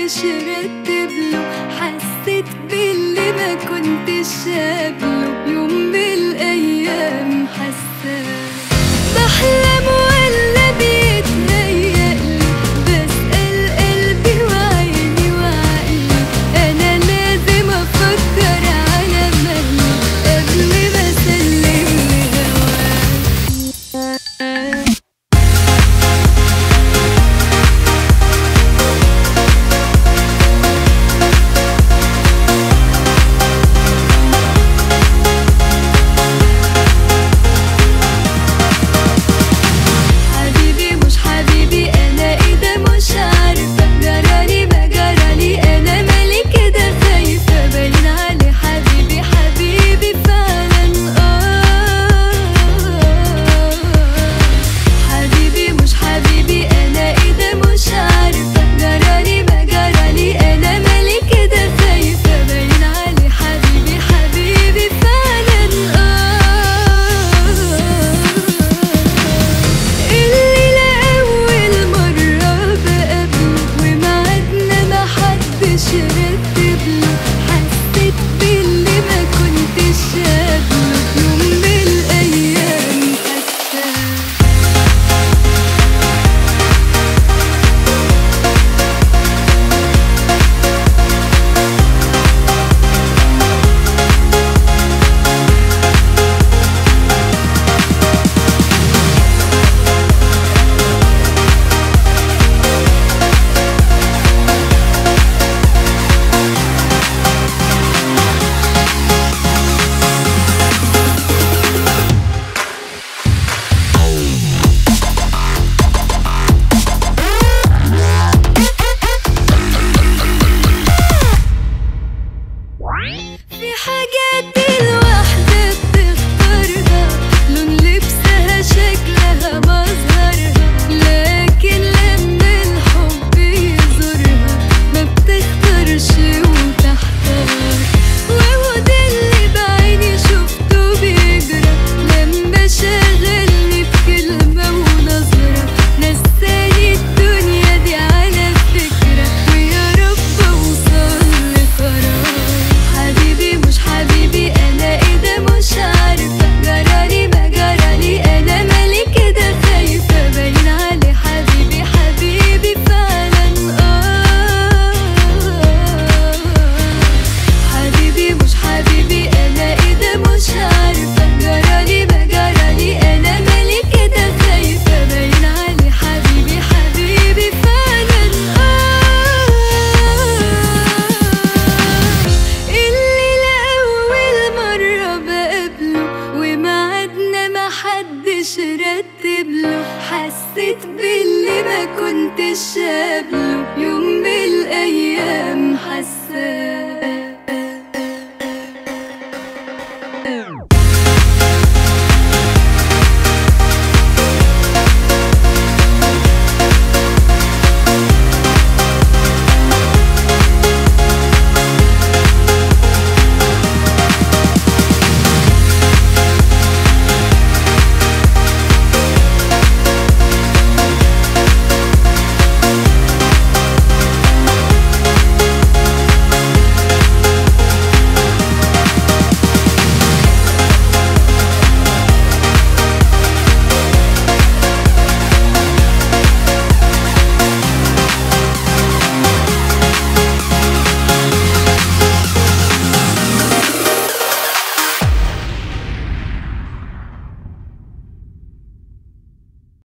محدش رتب له حسيت باللي ما كنتش قبله يوم من الايام حساه بحلم ولا بيتهيألي بسأل قلبي وعيني وعقلي أنا لازم أفكر على مهلي قبل ما أسلم لهواك حبيبي مش حبيبي انا ايه ده مش عارفه جرالي ما جرالي انا مالي كده خايفه باين علي حبيبي حبيبي فعلا اه حبيبي مش حبيبي انا ايه ده مش عارفه جرالي ما جرالي انا مالي كده خايفه باين علي حبيبي حبيبي فعلا اه الليلة أول مرة بقابله ومعادنا محدش رتب له حسيت باللي ما كنتش قابله يوم من الأيام حساه في حاجات الواحدة بتختارها لون لبسها شكلها مظهرها لكن لما الحب يزورها ما بتختارش وتحتار وهو ده اللي بعيني شفته بيجرى لما شغلني بكلمة ونظرة نساني الدنيا دي على فكرة ويا رب اوصل لقرار حبيبي مش حبيبي انا ايه ده مش عارفه جرالي ما جرالي انا مالي كده خايفه باين علي حبيبي حبيبي فعلا اه حبيبي مش حبيبي انا ايه ده مش عارفه جرالي ما جرالي انا مالي كده خايفه باين علي حبيبي حبيبي فعلا اه الليلة أول مرة بقابله ومعادنا محدش رتب له حسيت باللي ما كنتش قابله يوم من الأيام حساه